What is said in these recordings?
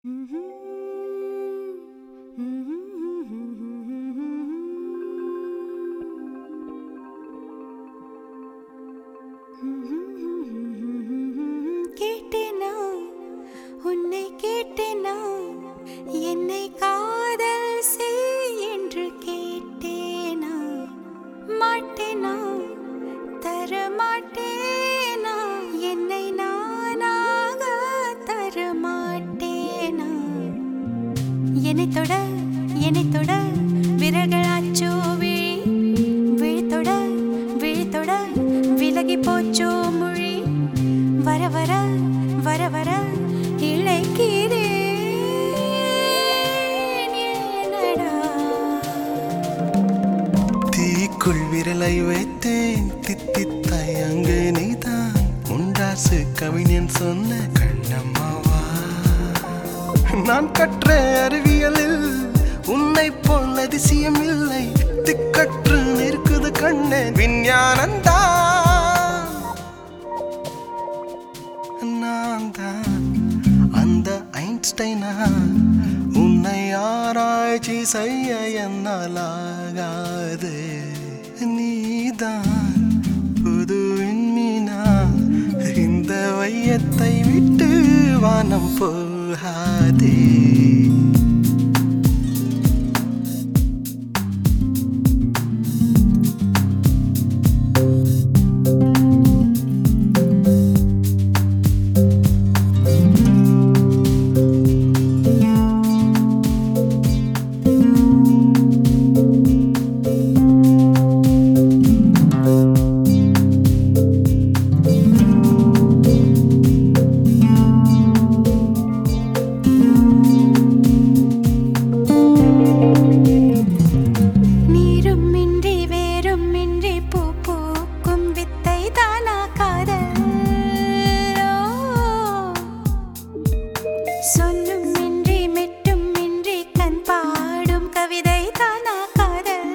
கேட்டேனா உன்னை கேட்டேனா என்னை காதல் செய் என்று கேட்டேனா மாட்டேனா தர மாட்டேனா என்னை நானாக தர மாட்டேனா என்னை தொட என்னை தொட விரல்களாச்சோ விழி விழித்தொட விழித்தொட விலகி போச்சோ மொழி வர வர வர வர இழைக்கிறேன் என்னடா தீக்குள் விரலை வைத்தேன் தித்தித்தாய் அங்கு நீதான் முண்டாசு கவிஞன் சொன்ன கண்ணம்மாவா நான் கற்ற அறிவியலில் உன்னை போல் அதிசயம் இல்லை திக்கற்று நிற்குது கண்ணே விஞ்ஞானந்தான் நான் தான் அந்த ஐன்ஸ்டைனா உன்னை ஆராய்ச்சி செய்ய என்னாலாகாது நீதான் புது விண்மீனா இந்த வையத்தை விட்டு வானம் போகாதே நீரும் இன்றி வேரும் இன்றி பூ பூக்கும் வித்தை தானா காதல் சொல்லும் இன்றி மெட்டும் இன்றி கண் பாடும் கவிதை தானா காதல்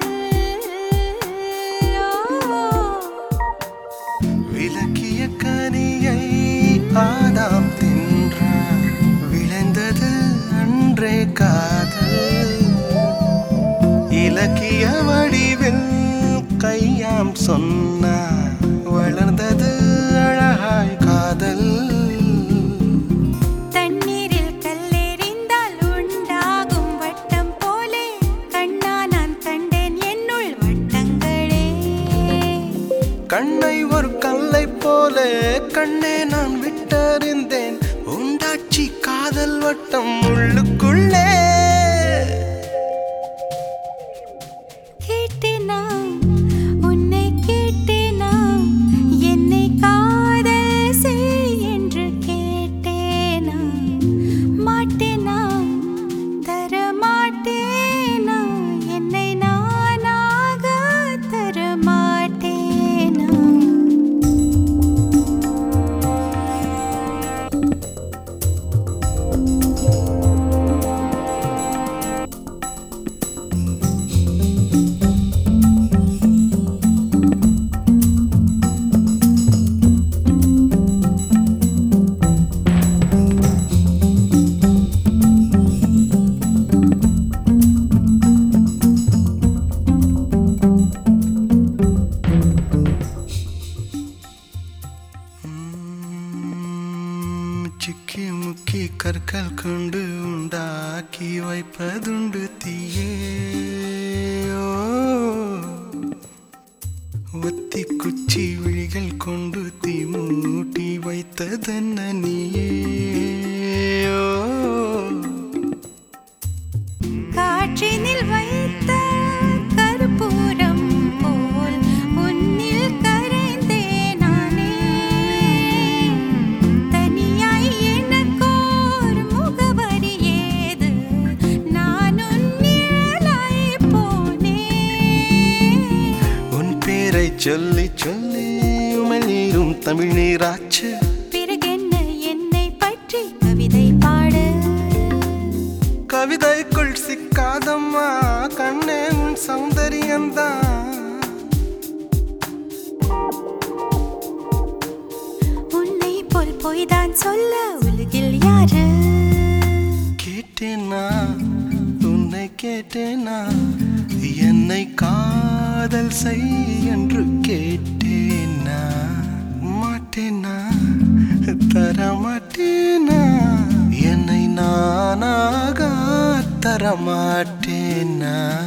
விளக்கிய கனியை ஆதாம் தின்றான் விளைந்தது அன்றே காதல் இலக்கிய வடிவில் கையாம் சொன்னான் வளர்ந்தது அழகாய் காதல் தண்ணீரில் கல்லெறிந்தால் உண்டாகும் வட்டம் போலே கண்ணா நான் கண்டேன் என்னுள் வட்டங்களே கண்ணை ஒரு கல்லை போல கண்ணே நான் விட்டறிந்தேன் உண்டாட்சி காதல் வட்டம் உள்ளுக்குள்ளே கேட்டேனா உன்னை கேட்டேனா என்னை காதல் செய் என்று கேட்டேனா மாட்டேனா தர மாட்டேனா என்னை நானாக தர மாட்டேனா உம், சிக்கி முக்கி கற்கள் கொண்டு உண்டாக்கி வைப்பதுண்டு தீயே ஓ. ஒத்தி குச்சி விழிகள் கொண்டு தீ மூட்டி வைத்ததென்ன நீயே ஓ. காற்றினில் வைத்த கற்பூரம் போல் உன்னில் கரைந்தேன் நானே தனியாய் எனக்கோர் முகவரி ஏது நான் உன் நிழலாய் போனேன் உன் பேரை சொல்லி சொல்லி உமிழ்நீரும் தமிழ் நீராச்சு பிறகென்ன என்னை பற்றி கவிதை பாடு கவிதைக்குள் சிக்காதம்மா கண்ணே உன் சௌந்தரியந்தான் உன்னை போல் பொய்தான் சொல்ல உலகில் யாரு கேட்டேனா என்னை காதல் செய் என்று கேட்டேனா மாட்டேனா தரமாட்டேனா என்னை நானாக தரமாட்டேனா